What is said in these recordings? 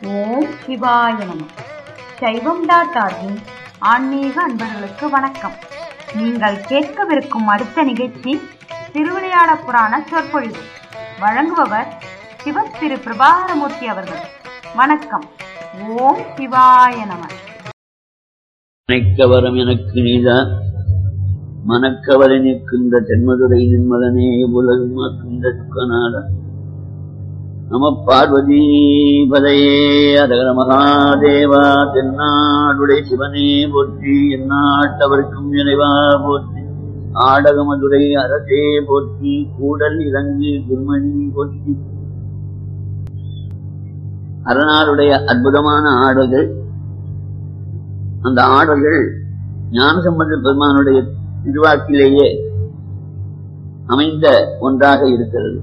ஓம் சிவாய நம சைவம் டாட் ஆர்கின் ஆன்மீக அன்பர்களுக்கு வணக்கம் நீங்கள் கேட்கவிருக்கும் அடுத்த நிகழ்ச்சி திருவிளையாட புராண சொற்பொழிவு வழங்குபவர் சிவ திரு பிரபாகரமூர்த்தி அவர்கள் வணக்கம் ஓம் சிவாய நம மனைக்கவரம் எனக்கு நீதான் மனக்கவலை நிற்கின்ற தென்மதுரை நின்மதனே உலகம் மாற்றுகின்ற துக்கநாதன் நம பார்வதி பதையே அதகர மகாதேவா தென்னாடுடைய சிவனே போற்றி எந்நாட்டவருக்கும் நினைவா போற்றி ஆடகமதுரை அரசே போற்றி கூடல் இறங்கு குருமணி போற்றி அரணாருடைய அற்புதமான ஆடுகள் அந்த ஆடல்கள் ஞானசம்பந்த பெருமானுடைய திருவாக்கிலேயே அமைந்த ஒன்றாக இருக்கிறது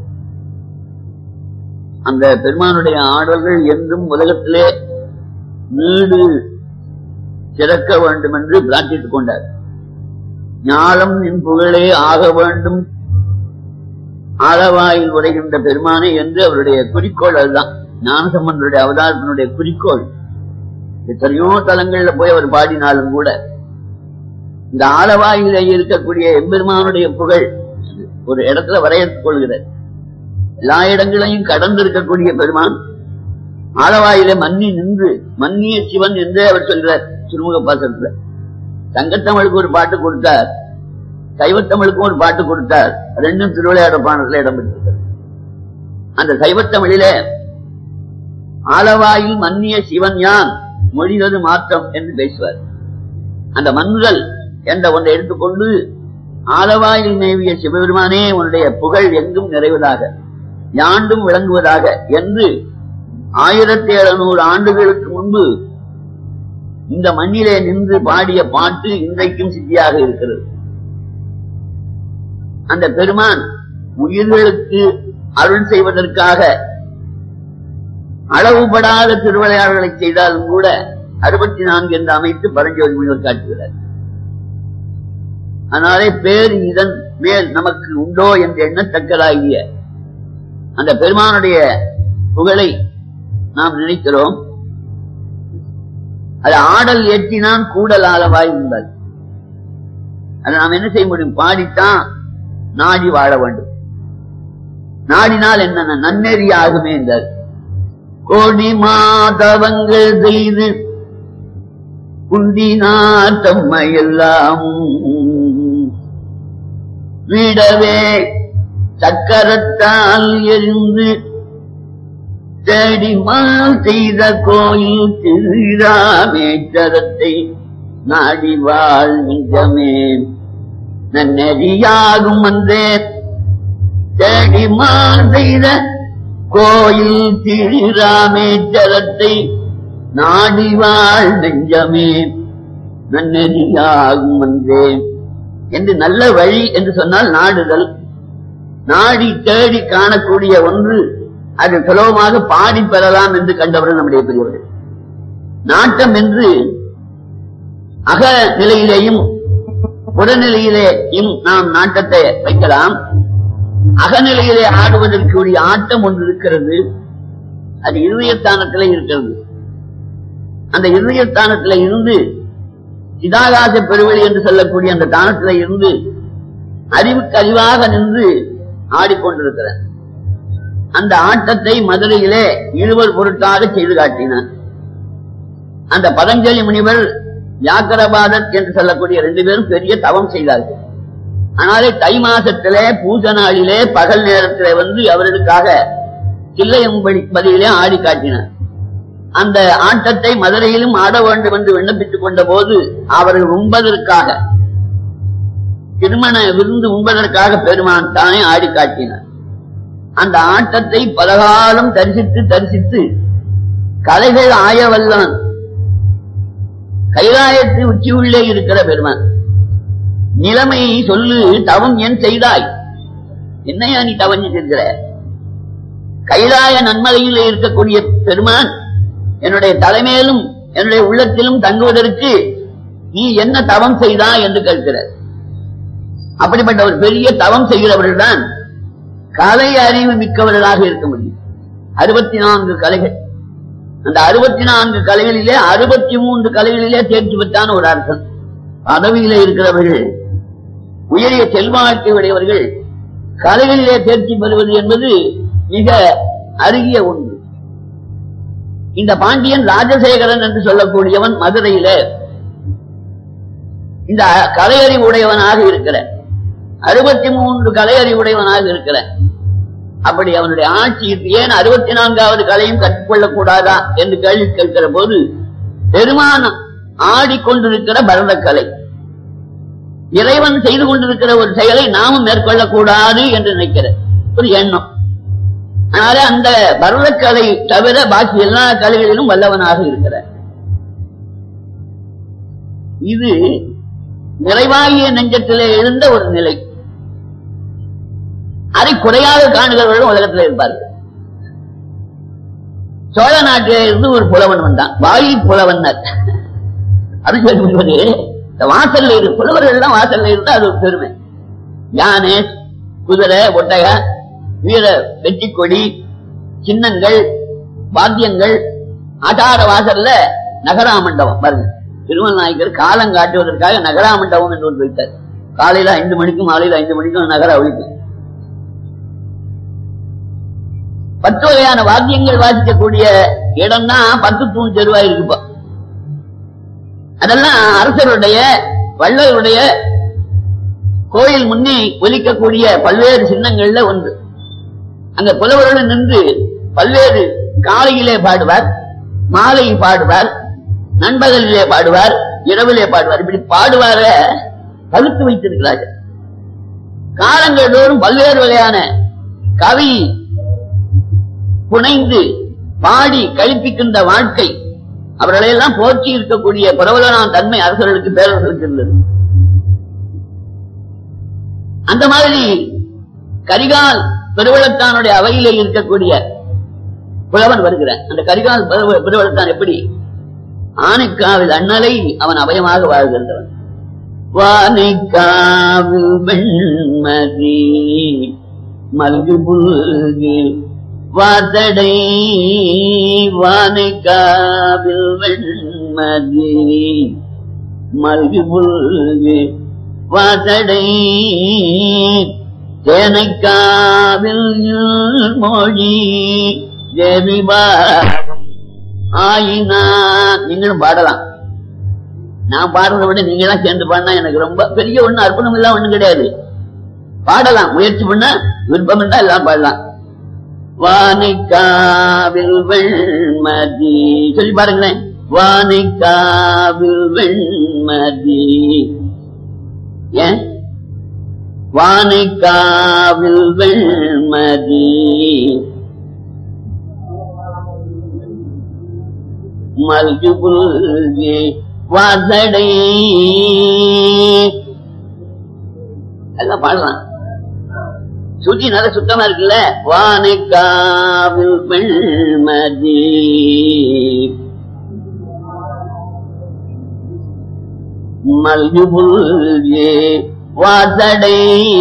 அந்த பெருமானுடைய ஆடல்கள் என்றும் உலகத்திலே நீடு சிறக்க வேண்டும் என்று பிரார்த்தித்துக் கொண்டார் ஞானம் நின் புகழே ஆக வேண்டும் ஆளவாயில் உரைகின்ற பெருமானே என்று அவருடைய குறிக்கோள் அதுதான் ஞானசம்பந்தருடைய அவதாரத்தினுடைய குறிக்கோள் எத்தனையோ தலங்கள்ல போய் அவர் பாடினாலும் கூட இந்த ஆலவாயிலே இருக்கக்கூடிய எம்பெருமானுடைய புகழ் ஒரு இடத்துல வரையறுத்துக் கொள்கிறார் எல்லா இடங்களையும் கடந்து இருக்கக்கூடிய பெருமான் ஆலவாயிலே மன்னி நின்று மன்னிய சிவன் என்றே அவர் சொல்கிறார் திருமுக பாசத்துல தங்கத்தமிழுக்கு ஒரு பாட்டு கொடுத்தார் சைவத்தமிழுக்கும் ஒரு பாட்டு கொடுத்தார் ரெண்டும் திருவிளையாட பாடத்துல இடம்பெற்றிருக்கிறது அந்த சைவத்தமிழிலே ஆலவாயில் மன்னிய சிவன் யான் மொழிவது மாற்றம் என்று பேசுவார் அந்த மன்றுதல் என்ற ஒன்றை எடுத்துக்கொண்டு ஆலவாயில் மேவிய சிவபெருமானே உன்னுடைய புகழ் எங்கும் நிறைவதாக யாண்டும் விளங்குவதாக என்று ஆயிரத்தி எழுநூறு ஆண்டுகளுக்கு முன்பு இந்த மண்ணிலே நின்று பாடிய பாட்டு இன்றைக்கும் சித்தியாக இருக்கிறது அந்த பெருமான் உயிர்களுக்கு அருள் செய்வதற்காக அளவுபடாத திருவிளையாடல்களை செய்தாலும் கூட அறுபத்தி நான்கு என்று அமைத்து பரஞ்சோதி முனிவர் காட்டுகிறார் அதனாலே பேர் இதன் மேல் நமக்கு உண்டோ என்று எண்ணத்தக்கதாகிய அந்த பெருமானுடைய புகழை நாம் நினைக்கிறோம் அது ஆடல் ஏற்றினான் கூடல் ஆளவாய் உண்டால் அதை நாம் என்ன செய்ய முடியும் பாடித்தான் நாடி வாழ வேண்டும் நாடினால் என்ன நன்னெறி ஆகுமே என்றார் கோடி மாதவங்கள் செய்து குந்தினார் தம்மையெல்லாம் விடவே சக்கரத்தால் எரிந்து தேடிமால் செய்த கோயில் திருராமேச்சரத்தை நாடி வாழ் நிஜமே நன்னெறியாகும் வந்தே தேடிமால் செய்த கோயில் திருராமேச்சரத்தை நாடி வாழ் நெஞ்சமே நன்னெறியாகும் வந்தேன் என்று நல்ல வழி என்று சொன்னால் நாடுதல் நாடி தேடி காணக்கூடிய ஒன்று அது சுலபமாக பாடி பெறலாம் என்று கண்டவர்கள் நம்முடைய பெரியவர்கள் நாட்டம் என்று அக நிலையிலேயும் புறநிலையிலேயும் நாம் நாட்டத்தை வைக்கலாம் அகநிலையிலே ஆடுவதற்குரிய ஆட்டம் ஒன்று இருக்கிறது அது இருதயஸ்தானத்திலே இருக்கிறது அந்த இருதயஸ்தானத்தில இருந்து சிதாகாச பெருவெளி என்று சொல்லக்கூடிய அந்த தானத்தில இருந்து அறிவுக்கு அறிவாக நின்று ஆடிக்கொண்டிருக்கிறார் அந்த ஆட்டத்தை மதுரையிலே இருவர் பொருட்டாக செய்து காட்டினார் அந்த பதஞ்சலி முனிவர் வியாக்கரபாதர் என்று சொல்லக்கூடிய ரெண்டு பேரும் பெரிய தவம் செய்தார்கள் ஆனாலே தை மாசத்திலே பூஜ நாளிலே பகல் நேரத்திலே வந்து அவர்களுக்காக கிள்ளையம்படி பதிலே ஆடி காட்டினார் அந்த ஆட்டத்தை மதுரையிலும் ஆட வேண்டும் என்று விண்ணப்பித்துக் கொண்ட போது அவர்கள் உண்பதற்காக திருமண விருந்து உண்பதற்காக பெருமான் தானே ஆடி காட்டினார் அந்த ஆட்டத்தை பலகாலம் தரிசித்து தரிசித்து கலைகள் ஆயவல்லான் கைலாயத்து உச்சி உள்ளே இருக்கிற பெருமான் நிலைமை சொல்லு தவம் ஏன் செய்தாய் என்னையா நீ தவம் செய்கிற கைலாய நன்மலையில் இருக்கக்கூடிய பெருமான் என்னுடைய தலைமையிலும் என்னுடைய உள்ளத்திலும் தங்குவதற்கு நீ என்ன தவம் செய்தா என்று கேட்கிறார் அப்படிப்பட்ட ஒரு பெரிய தவம் செய்கிறவர்கள் தான் கலை அறிவு மிக்கவர்களாக இருக்க முடியும் அறுபத்தி நான்கு கலைகள் அந்த அறுபத்தி நான்கு கலைகளிலே அறுபத்தி மூன்று கலைகளிலே தேர்ச்சி பெற்றான ஒரு அரசன் பதவியிலே இருக்கிறவர்கள் உயரிய செல்வாக்கை உடையவர்கள் கலைகளிலே தேர்ச்சி பெறுவது என்பது மிக அருகிய ஒன்று இந்த பாண்டியன் ராஜசேகரன் என்று சொல்லக்கூடியவன் மதுரையில இந்த கலையறிவு உடையவனாக இருக்கிற அறுபத்தி மூன்று கலையறிவு உடையவனாக இருக்கிற அப்படி அவனுடைய ஆட்சி ஏன் அறுபத்தி நான்காவது கலையும் கற்றுக்கொள்ளக் கூடாதா என்று கேள்வி கேட்கிற போது பெருமான் ஆடிக்கொண்டிருக்கிற பரதக்கலை இறைவன் செய்து கொண்டிருக்கிற ஒரு செயலை நாமும் மேற்கொள்ளக்கூடாது என்று நினைக்கிற ஒரு எண்ணம் அதனால அந்த பரதக்கலை தவிர பாக்கி எல்லா கலைகளிலும் வல்லவனாக இருக்கிறார் இது நிறைவாகிய நெஞ்சத்திலே எழுந்த ஒரு நிலை அதை குறையாக காணுகிறவர்கள் உலகத்தில் இருப்பார்கள் சோழ நாட்டிலே இருந்து ஒரு புலவன் வந்தான் வாயு புலவன் அது சொல்லுவது இந்த வாசல்ல இரு புலவர்கள் எல்லாம் வாசல்ல இருந்தா அது ஒரு பெருமை யானை குதிரை ஒட்டக வீர வெற்றி கொடி சின்னங்கள் வாத்தியங்கள் ஆட்டார வாசல்ல நகரா மண்டபம் பாருங்க திருமல் நாயக்கர் காலம் காட்டுவதற்காக நகரா மண்டபம் என்று ஒன்று வைத்தார் காலையில ஐந்து மணிக்கும் மாலையில ஐந்து மணிக்கும் நகர ஒழிக்கும் பத்து வகையான வாத்தியங்கள் வாசிக்கக்கூடிய இடம் தான் பத்து தூண் தெருவா இருக்குப்பா அதெல்லாம் அரசருடைய வள்ளலுடைய கோயில் முன்னே ஒலிக்கக்கூடிய பல்வேறு சின்னங்கள்ல ஒன்று அங்க புலவருடன் நின்று பல்வேறு காலையிலே பாடுவார் மாலை பாடுவார் நண்பகலிலே பாடுவார் இரவிலே பாடுவார் இப்படி பாடுவார பகுத்து வைத்திருக்கிறார்கள் காலங்கள் தோறும் பல்வேறு வகையான கவி புனைந்து பாடி கழிப்பிக்கின்ற வாழ்க்கை அவர்களையெல்லாம் போற்றி இருக்கக்கூடிய பிரபலனான தன்மை அரசர்களுக்கு பேரரசர்களுக்கு இருந்தது அந்த மாதிரி கரிகால் பெருவளத்தானுடைய அவையிலே இருக்கக்கூடிய புலவன் வருகிறான் அந்த கரிகால் பெருவ- பெருவளத்தான் எப்படி ஆனைக்காவில் அண்ணலை அவன் அபயமாக வாழ்கின்றவன் வானைக்காவில் வெண்மதி மல்கு புல்கு வாசடை வானைக்காவில் வெண்மதி மல்கு புல்கு வாசடை தேனைக்காவில் மொழி தேவிபாகம் ஆயினா நீங்களும் பாடலாம் நான் பாடுறதை விட நீங்க எல்லாம் சேர்ந்து பாடினா எனக்கு ரொம்ப பெரிய ஒண்ணு அர்ப்பணம் எல்லாம் ஒண்ணும் கிடையாது பாடலாம் முயற்சி பண்ண விருப்பம் இருந்தா எல்லாம் பாடலாம் வானைக்காவில் வெண்மதி சொல்லி பாருங்களேன் வானைக்காவில் வெண்மதி ஏன் வானைக்காவில் வெண்மதி மல்கு புல்கி வாசடை எல்லாம் பாடலாம் சுத்தி நல்ல சுத்தமா இருக்குல்ல வானைக்காவில் வெண்மதி மல்கு புல்கி வாசடை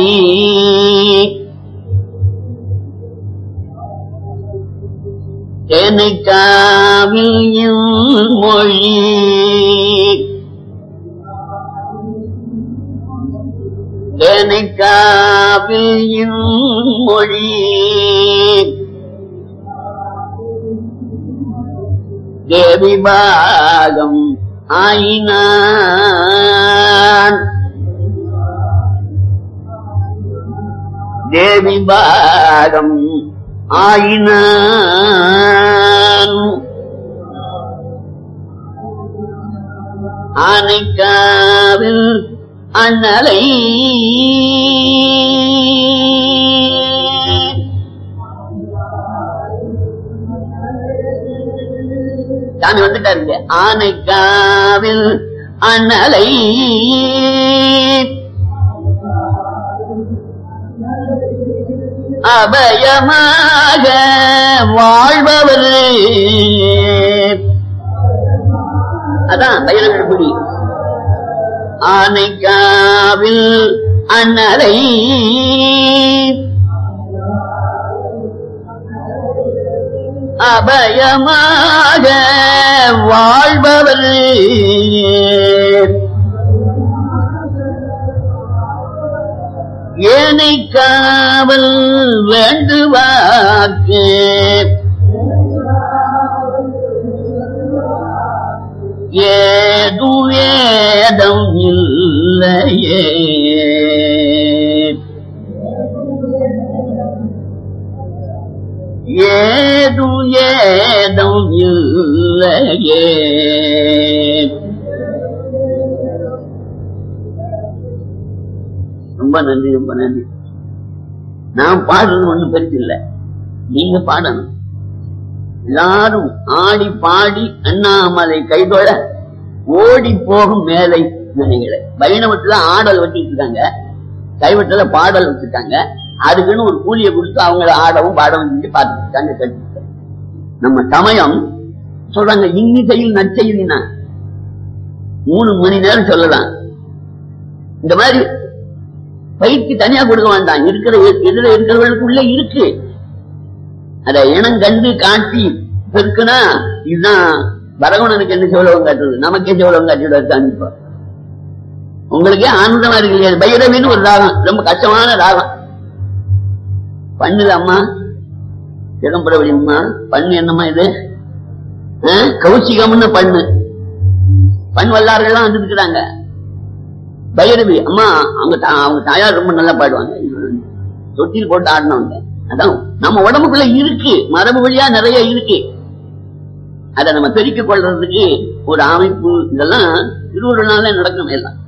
தேனைக்காவில் மொழி தேனைக்காவில் மொழி தேவி பாகம் ஆயினான் தேவி பாகம் ஆயினான் ஆனைக்காவில் அண்ணலை சாமி வந்துட்டாருங்க ஆனைக்காவில் அண்ணலை அபயமாக வாழ்பவர் அதான் பயிரவிடுபடி ஆனைக்காவில் அண்ணலை அபயமாக வாழ்பவர் ஏனை காவல் வேண்டுவாக்கு ஏது வேதம் இல்லையே ஏது ஏதம் இல்லையே ரொம்ப நன்றி ரொம்ப நன்றி நான் பாடுறது ஒண்ணும் பெருசு இல்ல நீங்க பாடணும் எல்லாரும் ஆடி பாடி அண்ணாமலை கைதொழ ஓடி போகும் மேலை நினைகளை வைணவத்துல ஆடல் வச்சிட்டு இருக்காங்க கைவட்டத்துல பாடல் வச்சிருக்காங்க அதுக்குன்னு ஒரு கூலியை கொடுத்து அவங்கள ஆடவும் பாடவும் செஞ்சு பார்த்துருக்காங்க கேட்டு நம்ம சமயம் சொல்றாங்க இன்னிசையில் நற்செய்தினா மூணு மணி நேரம் சொல்லலாம் இந்த மாதிரி பயிற்சி தனியா கொடுக்க வேண்டாம் இருக்கிற எதிர இருக்கிறவர்களுக்குள்ள இருக்கு அத இனம் கண்டு காட்டி இருக்குன்னா இதுதான் பரகவனனுக்கு என்ன செவலவம் காட்டுறது நமக்கே செவலவம் காட்டிவிட காமிப்பா உங்களுக்கே ஆனந்தமா இருக்கு இல்லையா பைரவின்னு ஒரு ராகம் ரொம்ப கஷ்டமான ராகம் பண்ணுது அம்மா சிதம்பரவழி அம்மா பண்ணு என்னம்மா இது ஆ? கௌசிகம்னு பண்ணு பண் வல்லார்கள்லாம் வந்துருக்கிறாங்க பைரவி அம்மா அவங்க தா- அவங்க தாயார் ரொம்ப நல்லா பாடுவாங்க தொட்டில் போட்டு ஆடினவங்க அதான் நம்ம உடம்புக்குள்ள இருக்கு மரபு வழியா நிறைய இருக்கு அதை நம்ம பெருக்கிக் கொள்றதுக்கு ஒரு அமைப்பு இதெல்லாம் திருவுருளால நடக்கும் எல்லாம்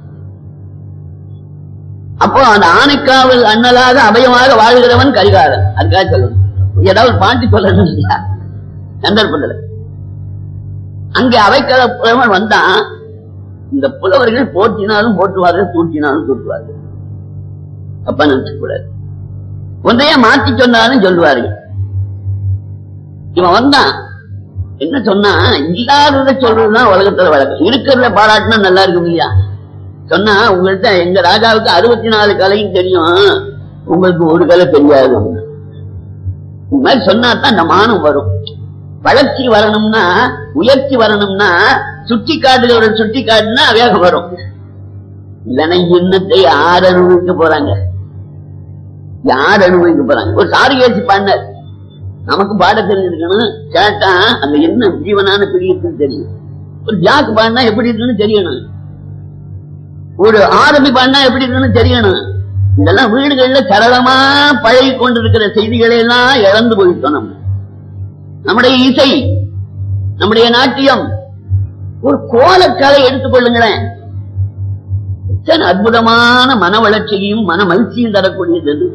அப்போ அந்த ஆணைக்காவல் அண்ணலாக அபயமாக வாழ்கிறவன் கரிகாரன் அதுக்காக சொல்லணும் ஏதாவது பாண்டி சொல்லணும் இல்லையா சந்தர்ப்பத்தில் அங்கே அவைக்கிறவன் வந்தான் இந்த புலவர்கள் போற்றினாலும் போற்றுவார்கள் தூற்றினாலும் தூற்றுவார்கள் அப்ப நினைச்சக்கூடாது ஒன்றைய மாத்தி சொன்னாலும் சொல்லுவார்கள் இவன் வந்தான் என்ன சொன்னா இல்லாதத சொல்றதுதான் உலகத்துல வழக்கம் இருக்கிறத பாராட்டினா நல்லா இருக்கும் இல்லையா சொன்னா உங்கள்ட்ட எங்க ராஜாவுக்கு அறுபத்தி நாலு கலையும் தெரியும் உங்களுக்கு ஒரு கலை தெரியாது இந்த மாதிரி சொன்னா தான் அந்த மானம் வரும் வளர்ச்சி வரணும்னா உயர்ச்சி வரணும்னா சுட்டி காட்டுகிறவரை சுட்டி காட்டுனா வேகம் வரும் இல்லைன்னா இன்னத்தை யார் அனுபவிக்க போறாங்க யார் அனுபவிக்க போறாங்க ஒரு சாரிகேசி பாடினார் நமக்கு பாட தெரிஞ்சிருக்கணும் கேட்டா அந்த என்ன ஜீவனான பிடிக்குன்னு தெரியும் ஒரு ஜாக்கு பாடினா எப்படி இருக்குன்னு தெரியணும் ஒரு ஆரம்பி பாடினா எப்படி இருக்குன்னு தெரியணும் இதெல்லாம் வீடுகள்ல சரளமா பழகி கொண்டிருக்கிற செய்திகளை எல்லாம் இழந்து போயிட்டோம் நம்ம நம்முடைய இசை நம்முடைய நாட்டியம் ஒரு கோலக்கலை எடுத்துக்கொள்ளுங்களேன் எத்தனை அற்புதமான மன வளர்ச்சியும் மன மகிழ்ச்சியும் தரக்கூடியது அது.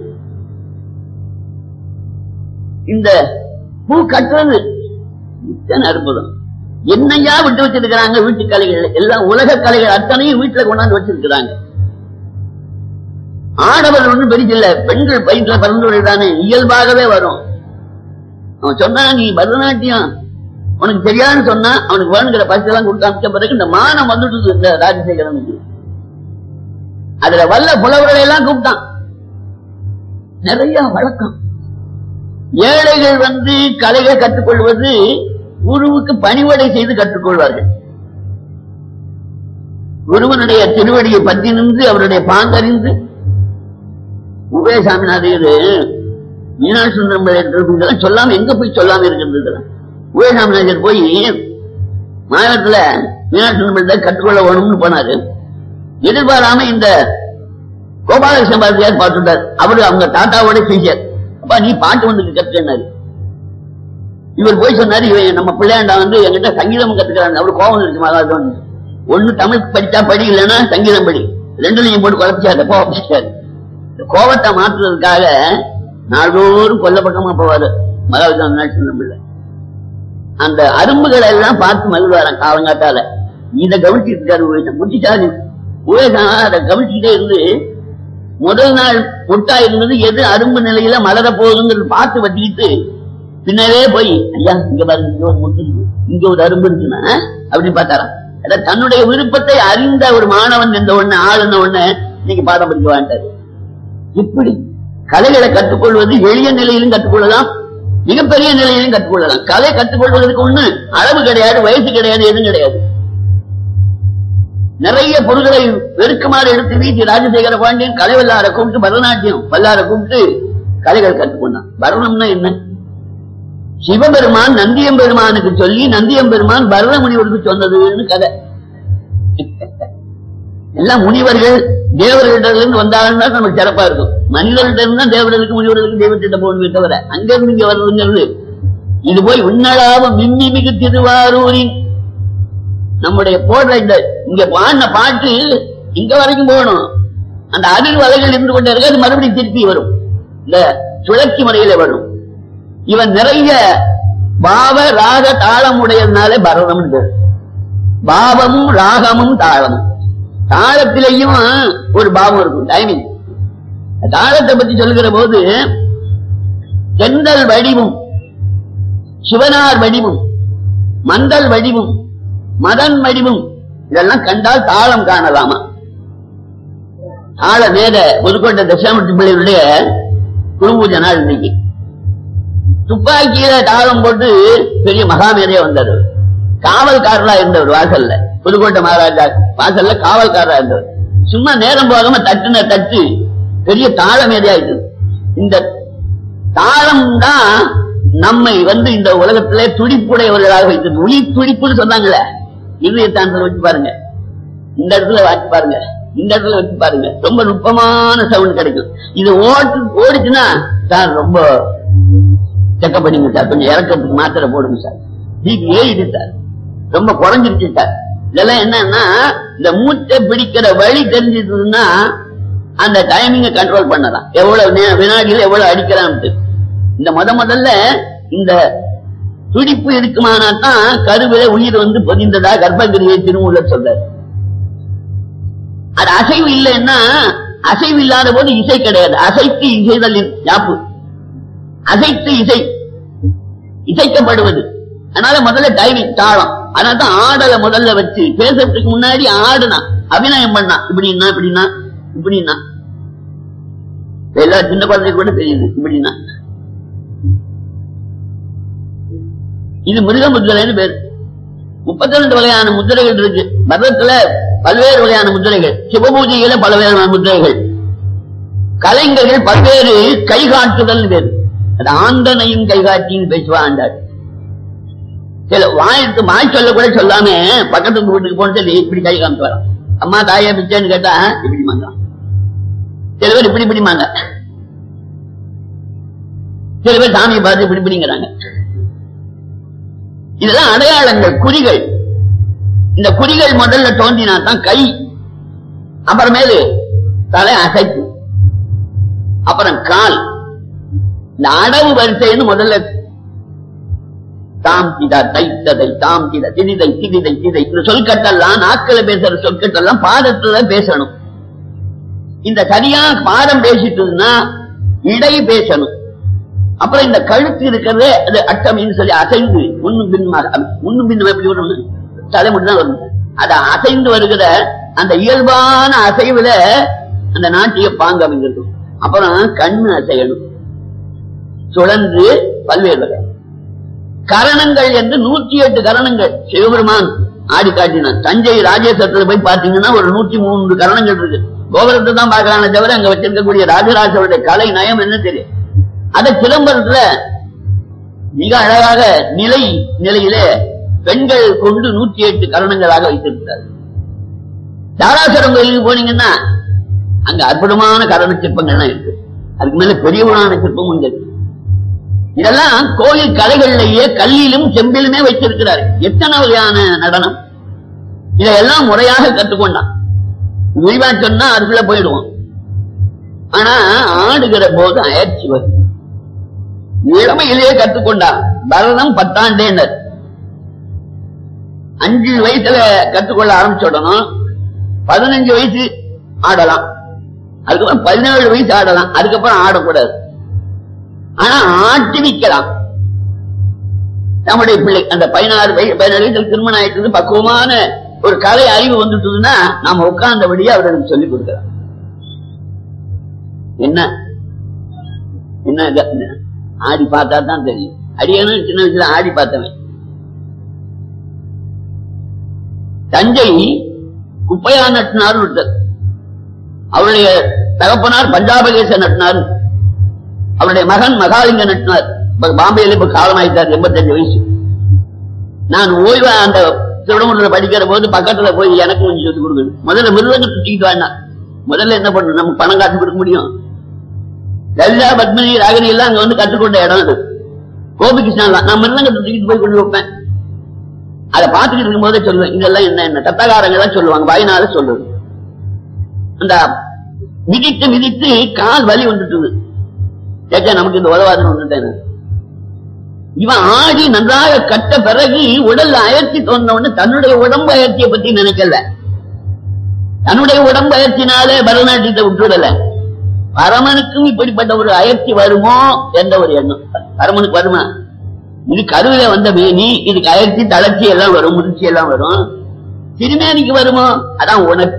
இந்த பூ கட்டுறது இத்தனை அற்புதம் என்னையா விட்டு வச்சிருக்கிறாங்க வீட்டு கலைகள் எல்லாம் உலக கலைகள் அத்தனையும் வீட்டுல கொண்டாந்து வச்சிருக்கிறாங்க ஆடவர் ஒன்றும் பெரிதில்லை பெண்கள் பயிற்சியில பிறந்தவரை தானே இயல்பாகவே வரும் அவன் சொன்னா நீ பரதநாட்டியம் உனக்கு தெரியாதுன்னு சொன்னா அவனுக்கு வேணுங்கிற பரிசு எல்லாம் கொடுத்து அமைச்ச பிறகு இந்த மானம் வந்துட்டு இந்த ராஜசேகரனுக்கு அதுல வல்ல புலவர்களை எல்லாம் கூப்பிட்டான் நிறைய வழக்கம் ஏழைகள் வந்து கலையை கற்றுக்கொள்வது குருவுக்கு பணிவடை செய்து கற்றுக்கொள்வார்கள் குருவனுடைய திருவடியை பற்றி நின்று அவருடைய பாங்கறிந்து உபயசாமிநாதையர் மீனாட்சி சுந்தரம் இதெல்லாம் சொல்லாம எங்க போய் சொல்லாம இருக்கிறது உபயசாமிநாதர் போய் மாநிலத்துல மீனாட்சி சுந்தரம் கற்றுக்கொள்ள வேணும்னு போனாரு எதிர்பாராம இந்த கோபாலகிருஷ்ண பாரதியார் பாட்டுட்டார் அவரு அவங்க தாத்தாவோட டீச்சர் அப்பா நீ பாட்டு வந்து கத்துக்கினாரு இவர் போய் சொன்னாரு இவன் நம்ம பிள்ளையாண்டா வந்து என்கிட்ட சங்கீதம் கத்துக்கிறாங்க அவரு கோபம் இருக்கு மகாதவன் ஒண்ணு தமிழ் படிச்சா படி இல்லைன்னா சங்கீதம் படி ரெண்டுலையும் போட்டு குழப்பிச்சாரு கோபம் இந்த கோபத்தை மாற்றுறதுக்காக நாள்தோறும் கொல்ல பக்கமா போவாரு மகாவிதான் நாட்டு பிள்ளை அந்த அரும்புகளை எல்லாம் பார்த்து மகிழ்வாராம் காலங்காத்தால இதை கவனிச்சிட்டு இருக்காரு உபயோகம் முட்டிச்சாரு உபயோகம் அதை கவனிச்சுட்டே இருந்து முதல் நாள் முட்டா இருந்தது எது அரும்பு நிலையில மலர போகுதுங்கிறது பார்த்து வட்டிக்கிட்டு பின்னரே போய் ஐயா இங்க பாருங்க இங்க ஒரு முட்டு இருக்கு. இங்க ஒரு அரும்பு இருக்குன்னா அப்படின்னு பார்த்தாராம் அதான் தன்னுடைய விருப்பத்தை அறிந்த ஒரு மாணவன் இந்த ஒண்ணு ஆளுன ஒண்ணு இன்னைக்கு பாடம் படிக்க வேண்டாரு இப்படி கலைகளை கற்றுக்கொள்வது எளிய நிலையிலும் கற்றுக்கொள்ளலாம் மிகப்பெரிய நிலையிலையும் கற்றுக்கொள்ளலாம் கலை கற்றுக்கொள்வதற்கு ஒண்ணு அளவு கிடையாது வயசு கிடையாது எதுவும் கிடையாது நிறைய பொருள்களை வெறுக்குமாறு எடுத்து வீசி ராஜசேகர பாண்டியன் கலை வல்லார கூப்பிட்டு பரதநாட்டியம் வல்லார கூப்பிட்டு கலைகள் கற்றுக்கொண்டான் பரதம்னா என்ன சிவபெருமான் நந்தியம்பெருமானுக்கு சொல்லி நந்தியம்பெருமான் பரத முனிவருக்கு சொன்னதுன்னு கதை எல்லாம் முனிவர்கள் தேவர்களிடம் இருந்து வந்தாங்கன்னா நமக்கு சிறப்பா இருக்கும் மனிதர்கிட்ட இருந்தா தேவர்களுக்கு முனிவர்களுக்கு தெய்வத்திட்ட போகணுமே தவிர அங்க இருந்து இங்க வர்றதுங்கிறது இது போய் உன்னளாவ மின்னி மிகு திருவாரூரின் நம்முடைய போடுற இந்த இங்க பாடின பாட்டு இங்க வரைக்கும் போகணும் அந்த அதிர் வலைகள் இருந்து கொண்டே இருக்கு அது மறுபடியும் திருப்பி வரும் இந்த சுழற்சி முறையில வரும் இவன் நிறைய பாவ ராக தாளம் உடையதுனாலே பரதம் பேர் பாவமும் ராகமும் தாளமும் தாளத்திலையும் ஒரு பாவம் இருக்கும் டைமிங் தாளத்தை பத்தி சொல்லுகிற போது செந்தல் வடிவும் சிவனார் வடிவும் மந்தல் வடிவும் மதன் வடிவும் இதெல்லாம் கண்டால் தாளம் காணலாமா தாள மேத புதுக்கோட்டை தசாமூர்த்தி பிள்ளைகளுடைய குருபூஜை நாள் இன்னைக்கு துப்பாக்கியில தாளம் போட்டு பெரிய மகாமேதையா வந்தார் அவர். காவல்காரரா இருந்தவர் வாசல்ல புதுக்கோட்டை மகாராஜா வாசல்ல காவல்காரரா இருந்தவர் சும்மா நேரம் போகாம தட்டுன தட்டு பெரிய தாளமேதையா இருக்கு இந்த தாளம் தான் நம்மை வந்து இந்த உலகத்திலே துடிப்புடையவர்களாக வைத்தது உயிர் துடிப்புன்னு சொன்னாங்களே இதயத்தாண்டத்தில் வச்சு பாருங்க இந்த இடத்துல வச்சு பாருங்க இந்த இடத்துல வச்சு பாருங்க ரொம்ப நுட்பமான சவுண்ட் கிடைக்கும் இது ஓட்டு ஓடிச்சுன்னா சார் ரொம்ப செக்கப் பண்ணிங்க சார் கொஞ்சம் இறக்கத்துக்கு மாத்திரை போடுங்க சார் பிபி ஏறிடு சார் ரொம்ப குறைஞ்சிருச்சு சார் இதெல்லாம் என்னன்னா இந்த மூச்சை பிடிக்கிற வழி தெரிஞ்சதுன்னா அந்த டைமிங்க கண்ட்ரோல் பண்ணலாம் எவ்வளவு நே- வினாடியில எவ்வளவு அடிக்கிறான்ட்டு இந்த முத முதல்ல இந்த துடிப்பு இருக்குமானா தான் கருவில உயிர் வந்து பொதிந்ததா கர்ப்பகிரியை திருமூல சொல்றாரு அது அசைவு இல்லைன்னா அசைவு இல்லாத போது இசை கிடையாது அசைத்து இசைதல் யாப்பு அசைத்து இசை இசைக்கப்படுவது அதனால முதல்ல டைமிங் தாளம் அதனால தான் ஆடலை முதல்ல வச்சு பேசுறதுக்கு முன்னாடி ஆடுனா அபிநயம் பண்ணா இப்படின்னா இப்படின்னா இப்படின்னா எல்லா சின்ன குழந்தைக்கு கூட தெரியுது இப்படின்னா இது மிருக முத்திரைன்னு பேர் முப்பத்தி ரெண்டு வகையான முத்திரைகள் இருக்கு பரதத்துல பல்வேறு வகையான முத்திரைகள் சிவபூஜையில பல்வேறு முத்திரைகள் கலைஞர்கள் பல்வேறு கைகாட்டுதல் பேர் அது ஆண்டனையும் கைகாட்டின்னு பேசுவா ஆண்டாள் சில வாய்க்கு வாய் சொல்ல கூட சொல்லாம பக்கத்து வீட்டுக்கு போன சொல்லி இப்படி கை காமிச்சு வரான் அம்மா தாயா பிச்சைன்னு கேட்டா இப்படி மாங்கான் சில பேர் இப்படி இப்படிமாங்க சில பேர் சாமியை பார்த்து இப்படி இப்படிங்கிறாங்க இதெல்லாம் அடையாளங்கள் குறிகள் இந்த குறிகள் முதல்ல தோன்றினா தான் கை அப்புறமேலு தலை அசைப்பு அப்புறம் கால் இந்த அடவு வரிசைன்னு முதல்ல தாம் திதா தைத்ததை தாம் தித திதிதை திதிதை திதை இந்த சொற்கட்டெல்லாம் நாக்கில பேசுற சொற்கட்டெல்லாம் பாதத்துல பேசணும் இந்த சரியா பாதம் பேசிட்டதுன்னா இடை பேசணும் அப்புறம் இந்த கழுத்து இருக்கிறதே அது அட்டமின்னு சொல்லி அசைந்து முன்னும் பின்னுமாக முன்னும் பின்னும் எப்படி வரும் தலைமுடி தான் வரும் அது அசைந்து வருகிற அந்த இயல்பான அசைவுல அந்த நாட்டிய பாங்கு அமைகிறது அப்புறம் கண்ணு அசையணும் சுழன்று பல்வேறு வகை கரணங்கள் என்று நூற்றி எட்டு கரணங்கள் சிவபெருமான் ஆடி காட்டினான் தஞ்சை ராஜேஸ்வரத்துல போய் பாத்தீங்கன்னா ஒரு நூற்றி மூன்று கரணங்கள் இருக்கு கோபுரத்தை தான் பார்க்கலாம்னே தவிர அங்க வச்சிருக்கக்கூடிய ராஜராஜருடைய கலை நயம் என்ன தெரியும் அத சிதம்பரத்துல மிக அழகாக நிலை நிலையிலே பெண்கள் கொண்டு நூற்றி எட்டு கரணங்களாக வைத்திருக்கிறார் தாராசுரம் கோயிலுக்கு போனீங்கன்னா அங்க அற்புதமான கரண சிற்பங்கள்லாம் இருக்கு அதுக்கு மேல பெரியவனான சிற்பமும் இங்க இருக்கு இதெல்லாம் கோயில் கலைகள்லயே கல்லிலும் செம்பிலுமே வைத்திருக்கிறார் எத்தனை வகையான நடனம் இதையெல்லாம் முறையாக கற்றுக்கொண்டான் விரிவா சொன்னா அதுக்குள்ள போயிடுவோம் ஆனா ஆடுகிற போது அயற்சி வரும் இளமையிலேயே கற்றுக்கொண்டார் பரதம் பத்தாண்டேனர் அஞ்சு வயசுல கற்றுக்கொள்ள ஆரம்பிச்சுடணும் பதினஞ்சு வயசு ஆடலாம் அதுக்கப்புறம் பதினேழு வயசு ஆடலாம் அதுக்கப்புறம் ஆடக்கூடாது ஆனா ஆட்டிவிக்கலாம் நம்முடைய பிள்ளை அந்த பதினாறு வயசு பதினேழு வயசுல திருமணம் ஆயிட்டு பக்குவமான ஒரு கலை அறிவு வந்துட்டுதுன்னா நாம உட்கார்ந்தபடியே அவர்களுக்கு சொல்லிக் கொடுக்கலாம் என்ன என்ன இது? ஆடி பார்த்தா தான் தெரியும் அடியனும் சின்ன வயசுல ஆடி பார்த்தவன் தஞ்சை குப்பையா நட்டினார் ஒருத்தர் அவருடைய தகப்பனார் பஞ்சாபகேச நட்டினார் அவருடைய மகன் மகாலிங்க நட்டினார் இப்ப பாம்பேல இப்ப காலமாயிட்டார் எண்பத்தஞ்சு வயசு நான் ஓய்வா அந்த திருடமுறையில் படிக்கிற போது பக்கத்துல போய் எனக்கு கொஞ்சம் சொல்லிக் கொடுக்குது முதல்ல மிருதங்க சுத்திக்கிட்டு வாங்க முதல்ல என்ன பண்ணணும் நம்ம பணம் காட்டி கொடுக்க முடியும் லலிதா பத்மினி ராகினி எல்லாம் அங்க வந்து கற்றுக்கொண்ட இடம் அது கோபிகிருஷ்ணன் தான் நான் மிருதங்கத்தை தூக்கிட்டு போய் கொண்டு வைப்பேன் அதை பார்த்துக்கிட்டு இருக்கும்போதே சொல்லுவேன் இதெல்லாம் என்ன என்ன தத்தகாரங்க எல்லாம் சொல்லுவாங்க வாயினால சொல்லுது அந்த மிதித்து மிதித்து கால் வலி வந்துட்டுது கேட்க நமக்கு இந்த உதவாதுன்னு வந்துட்டேன் இவன் ஆடி நன்றாக கட்ட பிறகு உடல் அயற்சி தோணுன்னு தன்னுடைய உடம்பு அயற்சியை பத்தி நினைக்கல தன்னுடைய உடம்பு அயற்சினாலே பரதநாட்டியத்தை விட்டுடல பரமனுக்கும் இப்படிப்பட்ட ஒரு அயற்சி வருமோ என்ற ஒரு எண்ணம் பரமனுக்கு வருமா இது கருவில வந்த மேனி இதுக்கு அயற்சி தளர்ச்சி எல்லாம் வரும் முதிர்ச்சி எல்லாம் வரும் திருமேனிக்கு வருமோ அதான் உனக்கு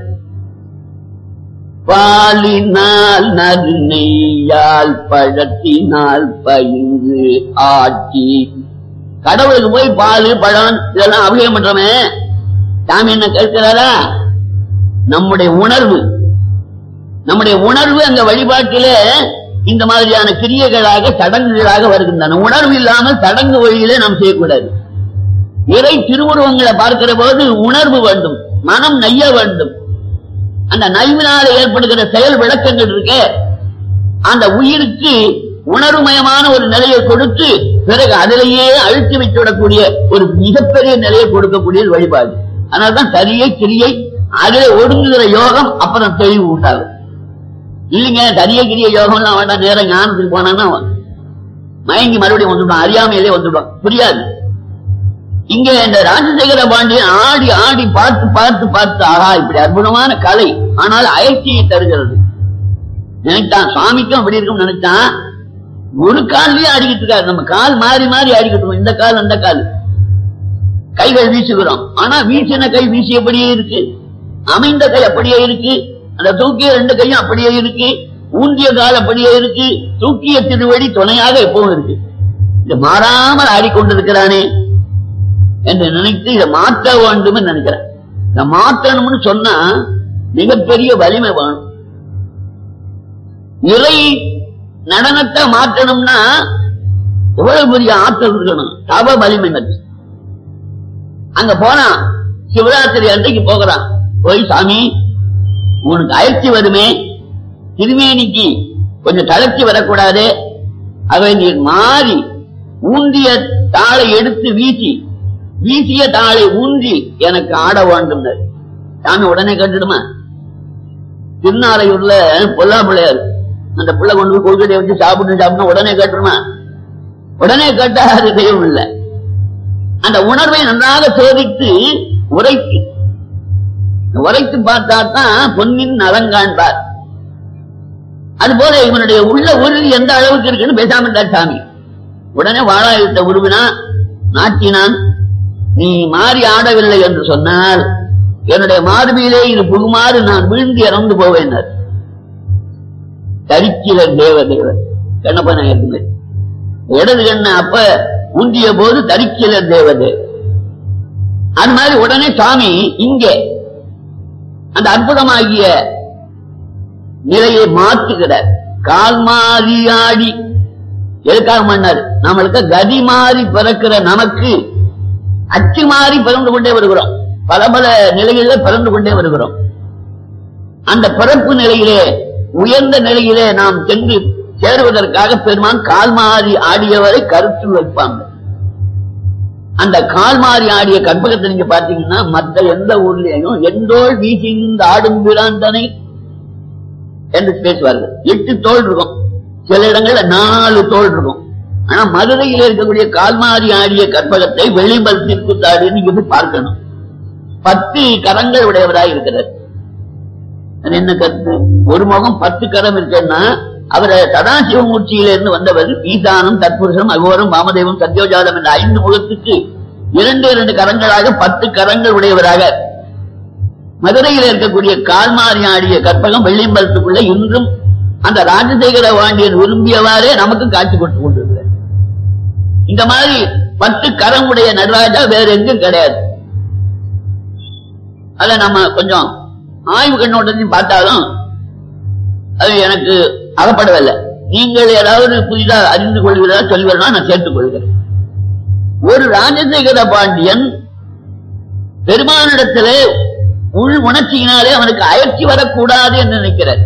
பாலினால் நறுநெய்யால் பழத்தினால் பயின்று ஆட்சி கடவுளுக்கு போய் பால் பழம் இதெல்லாம் அபிஷேகம் பண்றோமே சாமி என்ன கேட்கிறாரா நம்முடைய உணர்வு நம்முடைய உணர்வு அந்த வழிபாட்டிலே இந்த மாதிரியான கிரியைகளாக சடங்குகளாக வருகின்றன உணர்வு இல்லாமல் சடங்கு வழியிலே நாம் செய்யக்கூடாது இறை திருவுருவங்களை பார்க்கிற போது உணர்வு வேண்டும் மனம் நெய்ய வேண்டும் அந்த நைவினால ஏற்படுகிற செயல் விளக்கங்கள் இருக்கே அந்த உயிருக்கு உணர்வுமயமான ஒரு நிலையை கொடுத்து பிறகு அதிலேயே அழுத்தி வைத்துவிடக்கூடிய ஒரு மிகப்பெரிய நிலையை கொடுக்கக்கூடிய வழிபாடு அதனால்தான் சரியை கிரியை அதிலே ஒடுங்குகிற யோகம் அப்புறம் தெளிவு உண்டாகும் இல்லைங்க சரிய கிரிய யோகம்லாம் வேண்டாம் நேரம் ஞானத்துக்கு போனான்னா மயங்கி மறுபடியும் வந்துடுவான் அறியாமையிலே வந்துடுவான் புரியாது இங்க இந்த ராஜசேகர பாண்டியன் ஆடி ஆடி பார்த்து பார்த்து பார்த்து ஆஹா இப்படி அற்புதமான கலை ஆனால் அயற்சியை தருகிறது நினைத்தான் சுவாமிக்கும் அப்படி இருக்கும் நினைச்சான் ஒரு கால்லயே ஆடிக்கிட்டு இருக்காரு நம்ம கால் மாறி மாறி ஆடிக்கிட்டு இருக்கோம் இந்த கால் அந்த கால் கைகள் வீசுகிறோம் ஆனா வீசின கை வீசியபடியே இருக்கு அமைந்த கை அப்படியே இருக்கு அந்த தூக்கிய ரெண்டு கையும் அப்படியே இருக்கு ஊந்திய கால் அப்படியே இருக்கு தூக்கிய திருவடி துணையாக எப்பவும் இருக்கு இது மாறாமல் ஆடிக்கொண்டிருக்கிறானே என்று நினைத்து இதை மாற்ற வேண்டும் நினைக்கிறேன் இதை மாற்றணும்னு சொன்னா மிகப்பெரிய வலிமை வேணும் இறை நடனத்தை மாற்றணும்னா எவ்வளவு பெரிய ஆற்றல் இருக்கணும் தவ வலிமை நச்சு அங்க போனா சிவராத்திரி அன்றைக்கு போகிறான் போய் சாமி உனக்கு அயற்சி வருமே திருமேனிக்கு கொஞ்சம் தளர்ச்சி வரக்கூடாது அவை நீ மாறி ஊந்திய தாளை எடுத்து வீசி வீசிய தாளை ஊன்றி எனக்கு ஆட வேண்டும் சாமி உடனே கட்டுடுமா திருநாளையூர்ல பொல்லா பிள்ளையார் அந்த பிள்ளை கொண்டு போய் கொள்கையை வச்சு சாப்பிட்டு சாப்பிட்டு உடனே கட்டுருமா உடனே கேட்டா அது தெய்வம் இல்லை அந்த உணர்வை நன்றாக சோதித்து உரைத்து உரைத்து பார்த்தா தான் பொன்னின் நலங்காண்பார் அது போல இவனுடைய உள்ள உறுதி எந்த அளவுக்கு இருக்குன்னு பேசாம இருந்தார் சாமி உடனே வாழாயுத்த உருவினா நாட்டினான் நீ மாறி ஆடவில்லை என்று சொன்னால் என்னுடைய மார்பிலே இது புகுமாறு நான் வீழ்ந்து இறந்து போவேன் தரிக்கிற தேவ தேவர் கண்ணப்ப நாயகமே இடது கண்ண அப்ப உந்திய போது தரிக்கிற தேவதே அது மாதிரி உடனே சாமி இங்கே அந்த அற்புதமாகிய நிலையை மாற்றுகிறார் கால் மாறி ஆடி எதுக்காக பண்ணார் நம்மளுக்கு கதி மாறி பிறக்கிற நமக்கு அச்சு மாறி பிறந்து கொண்டே வருகிறோம் பல பல நிலைகளில பிறந்து கொண்டே வருகிறோம் அந்த பிறப்பு நிலையிலே உயர்ந்த நிலையிலே நாம் சென்று சேருவதற்காக பெருமான் கால் மாறி ஆடியவரை கருத்தில் வைப்பாங்க அந்த கால் மாறி ஆடிய கற்பகத்தை நீங்க பாத்தீங்கன்னா மற்ற எந்த ஊர்லயும் எந்தோள் வீசிந்த ஆடும் பிராந்தனை என்று பேசுவார்கள் எட்டு தோல் இருக்கும் சில இடங்கள்ல நாலு தோல் இருக்கும் ஆனா மதுரையில் இருக்கக்கூடிய கால்மாரி ஆடிய கற்பகத்தை வெளிம்பல் தீர்க்குத்தாடி நீங்க போய் பார்க்கணும் பத்து கரங்கள் உடையவராய் இருக்கிறார் அது என்ன கருத்து ஒரு முகம் பத்து கரம் இருக்குன்னா அவர் சதாசிவமூர்த்தியில இருந்து வந்தவர் ஈசானம் தற்புருஷம் அகோரம் வாமதேவம் சத்யோஜாதம் என்ற ஐந்து முகத்துக்கு இரண்டு இரண்டு கரங்களாக பத்து கரங்கள் உடையவராக மதுரையில் இருக்கக்கூடிய கால்மாரி ஆடிய கற்பகம் வெள்ளியம்பலத்துக்குள்ள இன்றும் அந்த ராஜசேகர வாண்டியன் விரும்பியவாறே நமக்கு காட்சி கொடுத்து கொண்டிருக்கிறார் இந்த மாதிரி பத்து கரமுடைய நடராஜா வேற எங்கும் கிடையாது அத நம்ம கொஞ்சம் ஆய்வு கண்ணோட்டத்தையும் பார்த்தாலும் அது எனக்கு அகப்படவில்லை நீங்கள் ஏதாவது புதிதா அறிந்து கொள்கிறதா சொல்வதா நான் சேர்த்துக் கொள்கிறேன் ஒரு ராஜசேகர பாண்டியன் பெருமானிடத்திலே உள் உணர்ச்சியினாலே அவனுக்கு அயற்சி வரக்கூடாது என்று நினைக்கிறார்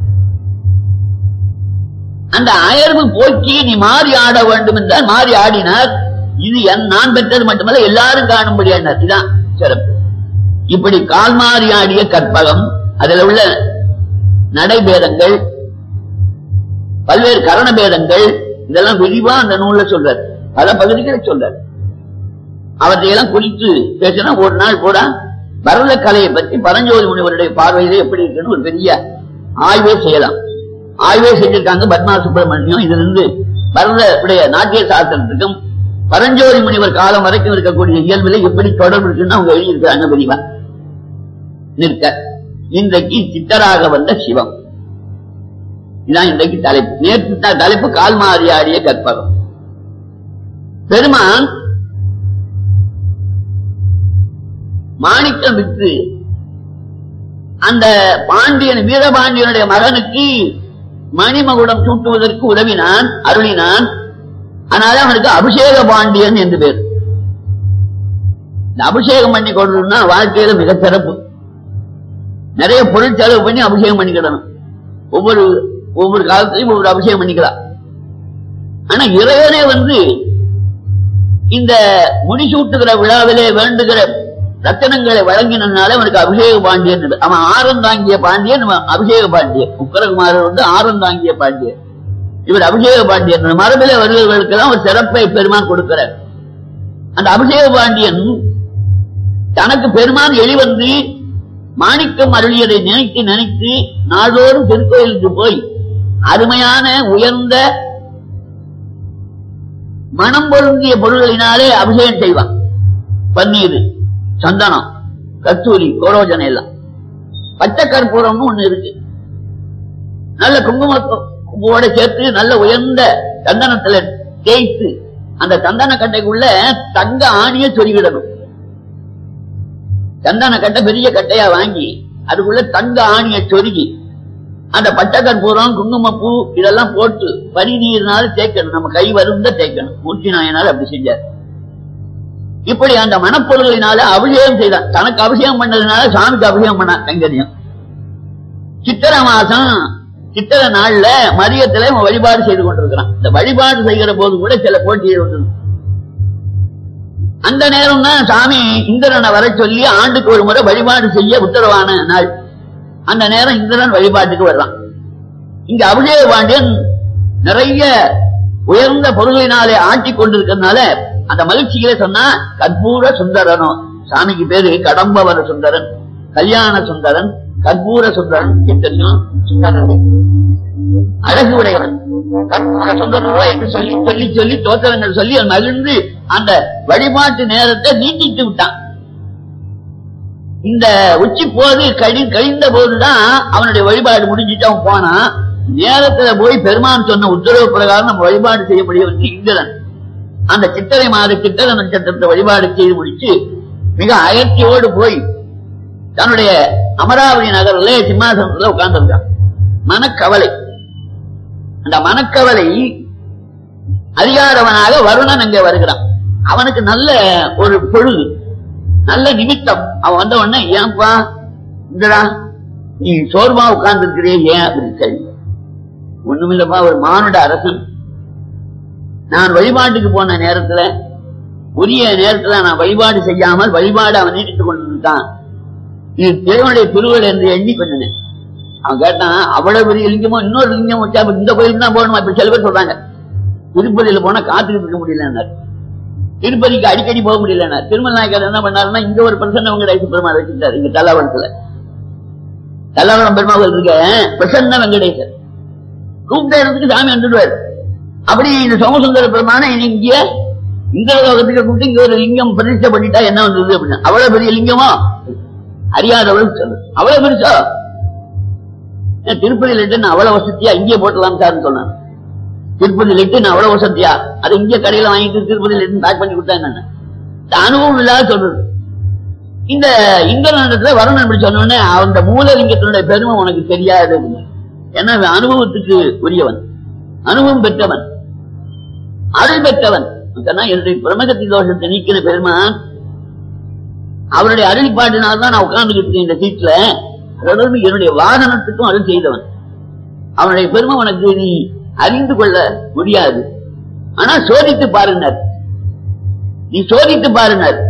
அந்த அயர்வு போக்கி நீ மாறி ஆட வேண்டும் என்றால் மாறி ஆடினார் இது என் நான் பெற்றது மட்டுமல்ல எல்லாரும் காணும்படியானார் இதுதான் சிறப்பு இப்படி கால் மாறி ஆடிய கற்பகம் அதில் உள்ள நடைபேதங்கள் பல்வேறு கரண பேதங்கள் இதெல்லாம் விரிவா அந்த நூல்ல சொல்றார் பல பகுதிகளை சொல்றார் அவற்றையெல்லாம் குறித்து பேசினா ஒரு நாள் கூட பரத கலையை பற்றி பரஞ்சோதி முனிவருடைய பார்வையிலே எப்படி இருக்குன்னு ஒரு பெரிய ஆய்வே செய்யலாம் ஆய்வே செஞ்சிருக்காங்க பத்மா சுப்பிரமணியம் இதுல இருந்து பரத உடைய நாட்டிய சாஸ்திரத்துக்கும் பரஞ்சோதி முனிவர் காலம் வரைக்கும் இருக்கக்கூடிய இயல்பிலே எப்படி தொடர்பு இருக்குன்னு அவங்க எழுதியிருக்கிறாங்க விரிவா நிற்க இன்றைக்கு சித்தராக வந்த சிவம் இதான் இன்றைக்கு தலைப்பு நேற்று த- தலைப்பு கால் மாறி ஆடிய கற்பகம் பெருமான் மாணிக்கம் விற்று அந்த பாண்டியன் வீரபாண்டியனுடைய மகனுக்கு மணிமகுடம் சூட்டுவதற்கு உதவினான் அருளினான் அதனால அவனுக்கு அபிஷேக பாண்டியன் என்று பேர் இந்த அபிஷேகம் பண்ணி கொள்ளணும்னா வாழ்க்கையில மிக சிறப்பு நிறைய பொருள் செலவு பண்ணி அபிஷேகம் பண்ணிக்கிடணும் ஒவ்வொரு ஒவ்வொரு காலத்திலையும் ஒவ்வொரு அபிஷேகம் பண்ணிக்கலாம் ஆனா இறைவனே வந்து இந்த முடிசூட்டுகிற விழாவிலே வேண்டுகிற ரத்தனங்களை வழங்கினால அவனுக்கு அபிஷேக பாண்டியன் என்று. அவன் ஆரம் தாங்கிய பாண்டியன் இவன் அபிஷேக பாண்டியன் உக்கரகுமாரர் வந்து ஆரம் தாங்கிய பாண்டியன் இவர் அபிஷேக பாண்டியன் இந்த மரபிலே வருகிறவர்களுக்கெல்லாம் ஒரு சிறப்பை பெருமான் கொடுக்கிறார் அந்த அபிஷேக பாண்டியன் தனக்கு பெருமான் எளிவந்து மாணிக்கம் அருளியதை நினைத்து நினைத்து நாள்தோறும் திருக்கோயிலுக்கு போய் அருமையான உயர்ந்த மனம் பொருந்திய பொருள்களினாலே அபிஷேகம் செய்வான் பன்னீர் சந்தனம் கத்தூரி கோரோஜனை எல்லாம் பச்சை கற்பூரம்னு ஒண்ணு இருக்கு நல்ல குங்குமத்தோட சேர்த்து நல்ல உயர்ந்த சந்தனத்துல தேய்த்து அந்த சந்தன கட்டைக்குள்ள தங்க ஆணிய சொருகிடணும் சந்தன கட்டை பெரிய கட்டையா வாங்கி அதுக்குள்ள தங்க ஆணிய சொருகி அந்த பச்சை கற்பூரம் குங்குமப்பூ இதெல்லாம் போட்டு பனி நீர்னால தேய்க்கணும் நம்ம கை வருந்த தேய்க்கணும் மூர்த்தி நாயனால அப்படி செஞ்சார் இப்படி அந்த மனப்பொருளினால அபிஷேகம் செய்தான் தனக்கு அபிஷேகம் பண்ணதுனால சாமிக்கு அபிஷேகம் பண்ணான் கைங்கரியம் சித்திரை மாசம் சித்திரை நாள்ல மதியத்துல இவன் வழிபாடு செய்து கொண்டிருக்கிறான் இந்த வழிபாடு செய்கிற போது கூட சில போட்டிகள் உண்டு அந்த நேரம் தான் சாமி இந்திரனை வர சொல்லி ஆண்டுக்கு ஒரு முறை வழிபாடு செய்ய உத்தரவான நாள் அந்த நேரம் இந்திரன் வழிபாட்டுக்கு வர்றான் இங்க அபிஷேக பாண்டியன் நிறைய உயர்ந்த பொருளினாலே ஆட்டி கொண்டிருக்கிறதுனால அந்த மகிழ்ச்சியிலே சொன்னா கற்பூர சுந்தரனும் சாமிக்கு பேரு கடம்பவர சுந்தரன் கல்யாண சுந்தரன் கற்பூர சுந்தரன் தெரியும் சுந்தரன் அழகு உடையவன் கற்பூர சுந்தரன் என்று சொல்லி சொல்லி சொல்லி தோத்திரங்கள் சொல்லி அவன் மகிழ்ந்து அந்த வழிபாட்டு நேரத்தை நீட்டித்து விட்டான் இந்த உச்சி போது கழி கழிந்த போதுதான் அவனுடைய வழிபாடு முடிஞ்சிட்டு அவன் போனான் நேரத்துல போய் பெருமான் சொன்ன உத்தரவு பிரகாரம் நம்ம வழிபாடு செய்ய முடியவில்லை இந்திரன் அந்த சித்திரை மாத சித்திர நட்சத்திரத்தை வழிபாடு செய்து முடிச்சு மிக அயற்சியோடு போய் தன்னுடைய அமராவதி நகரில் சிம்மாசனத்துல உட்கார்ந்திருக்கான் மனக்கவலை அந்த மனக்கவலை அறியாதவனாக வருணன் அங்கே வருகிறான் அவனுக்கு நல்ல ஒரு பொழுது நல்ல நிமித்தம் அவன் வந்த உடனே ஏன்பா இந்தடா நீ சோர்வா உட்கார்ந்து இருக்கிறே ஏன் அப்படின்னு கேள்வி ஒண்ணுமில்லப்பா ஒரு மானுட அரசன் நான் வழிபாட்டுக்கு போன நேரத்துல உரிய நேரத்துல நான் வழிபாடு செய்யாமல் வழிபாடு அவன் நீட்டித்துக் கொண்டிருந்தான் இது தேவனுடைய திருவள் என்று எண்ணி பண்ணினேன் அவன் கேட்டான் அவ்வளவு பெரிய லிங்கமோ இன்னொரு லிங்கம் வச்சா அப்ப இந்த கோயிலுக்கு தான் போகணுமா இப்ப சில பேர் சொல்றாங்க திருப்பதியில போனா காத்துக்கிட்டு இருக்க முடியல திருப்பதிக்கு அடிக்கடி போக முடியல திருமல் நாயக்கர் என்ன பண்ணாருன்னா இங்க ஒரு பிரசன்ன வெங்கடேச பெருமாள் வச்சுட்டாரு இங்க தல்லாவரத்துல தல்லாவரம் பெருமாள் இருக்க பிரசன்ன வெங்கடேசர் கூப்பிட்ட இடத்துக்கு சாமி வந்துடுவார் அப்படி இந்த சோமசுந்தர பெருமான இங்க இந்த லோகத்துக்கு கூப்பிட்டு இங்க ஒரு லிங்கம் பிரதிஷ்டை பண்ணிட்டா என்ன வந்தது அப்படின்னா அவ்வளவு பெரிய லிங்கமா அறியாதவளுக்கு சொல்லு அவ்வளவு பெருசா ஏன் திருப்பதியில இருந்து நான் அவ்வளவு வசதியா இங்கே போட்டலாம் சார்னு சொன்னான் திருப்பதி லெட்டு நான் அவ்வளவு வசதியா அதை இங்க கடையில வாங்கிட்டு திருப்பதி லெட்டு பேக் பண்ணி கொடுத்தா என்ன இந்த அனுபவம் இல்லாத சொல்றது இந்த இங்கிலாந்துல வரணும் அப்படி சொன்ன உடனே அந்த மூலலிங்கத்தினுடைய பெருமை உனக்கு தெரியாது அப்படின்னு. ஏன்னா அவன் அனுபவத்துக்கு உரியவன் அனுபவம் பெற்றவன் அருள் பெற்றவன் சொன்னா என்னுடைய பிரமகத்தி தோஷத்தை நீக்கின பெருமான் அவருடைய அருள் பாட்டினால்தான் நான் உட்கார்ந்துகிட்டு இருக்கேன் இந்த சீட்ல அதோடு என்னுடைய வாகனத்துக்கும் அருள் செய்தவன் அவனுடைய பெருமை உனக்கு நீ அறிந்து கொள்ள முடியாது ஆனா சோதித்து பாருங்கள் நீ சோதித்து பாருங்கள்